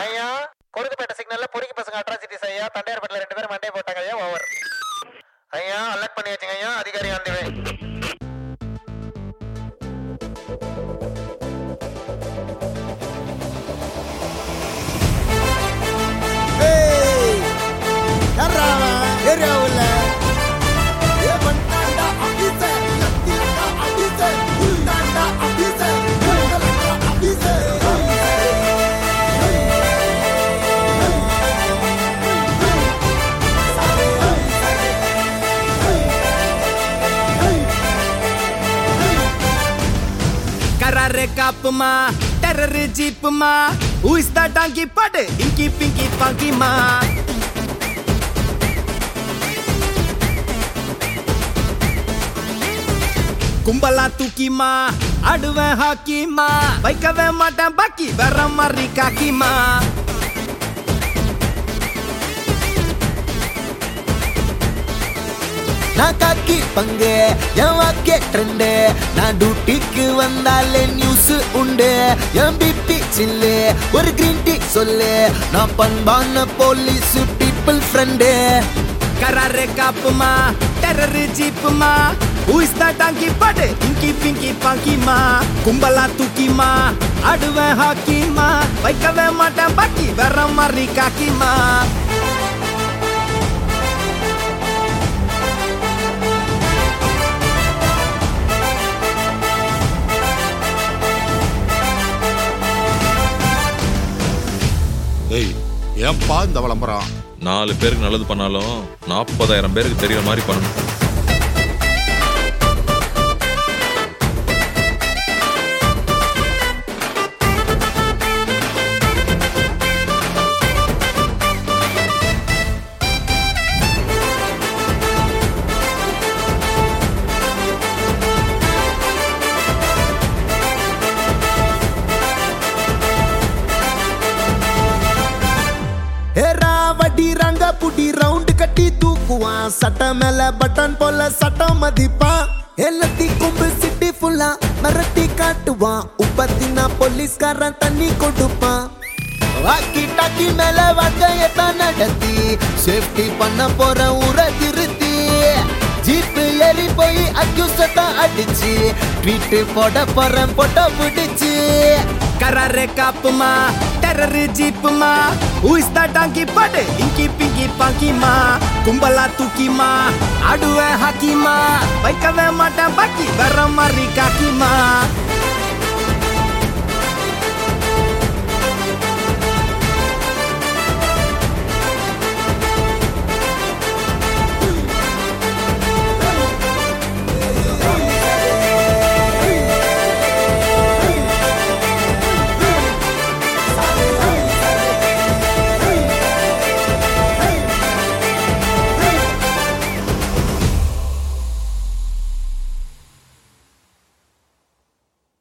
ஐயா கொடுக்குப்பேட்டை சிக்னல்ல பொறுக்கி பசங்க அட்ராசிட்டிஸ் ஐயா தண்டையார்பேட்டில் ரெண்டு பேரும் மண்டே போட்டாங்க ஐயா ஓவர் ஐயா அலர்ட் பண்ணி வச்சுங்க ஐயா அதிகாரி ஆண்டுவே ஏரியாவில் ஏ பண்ணாண்டா அபிசர் லத்திலா அபிசர் உண்டாண்டா அபிசர் உண்டாண்டா அபிசர் கராரே காப்புமா டெரர் ஜீப்புமா Who is that donkey பாட்டு இங்கி பிங்கி பங்கிமா கும்பலா தூக்கிமா ஆடுவேன் ஹாக்கிமா வைக்கவே மாட்டேன் பாக்கி வேற மாதிரி காக்கிமா நான் காக்கி பங்கு என் வாக்கே ட்ரெண்டு நான் டியூட்டிக்கு வந்தாலே நியூஸ் உண்டு என் பிபி சில்லு ஒரு கிரீன் டீ சொல்லு நான் பண்பான போலீஸ் பீப்புள் ஃப்ரெண்டு கராரே காப்புமா டெரர் ஜீப்புமா Who is that donkey பாட்டு இங்கி பிங்கி பங்கிமா கும்பலா தூக்கிமா ஆடுவேன் ஹாக்கிமா வைக்கவே மாட்டேன் பாக்கி வேற மாதிரி காக்கிமா ஏய் ஏன்பா இந்த விளம்பரம் நாலு பேருக்கு நல்லது பண்ணாலும் நாற்பதாயிரம் பேருக்கு தெரியற மாதிரி பண்ணணும் ஏரா வட்டி ரங்க புடி ரவுண்ட் கட்டி தூக்குவான் சட்ட மேல பட்டன் போல சட்டம் மதிப்பான் எல்லாத்தி கும்பு சிட்டி ஃபுல்லா மிரட்டி காட்டுவான் உப்பத்தினா போலீஸ்காரன் தண்ணி கொடுப்பான் வாக்கி டாக்கி மேல வாக்கையத்தான் நடத்தி சேஃப்டி பண்ண போற ஊரை திருத்தி ஜீப்பு ஏறி போய் அக்யூசட்டா அடிச்சு ட்வீட் போட போறேன் போட்டோ பிடிச்சு கராரே காப்புமா டெரர் ஜீப்புமா Who is that donkey பாட்டு இங்கி பிங்கி பங்கிமா கும்பலா தூக்கிமா ஆடுவேன் ஹாக்கிமா வைக்கவே மாட்டேன் பாக்கி வேற மாதிரி காக்கிமா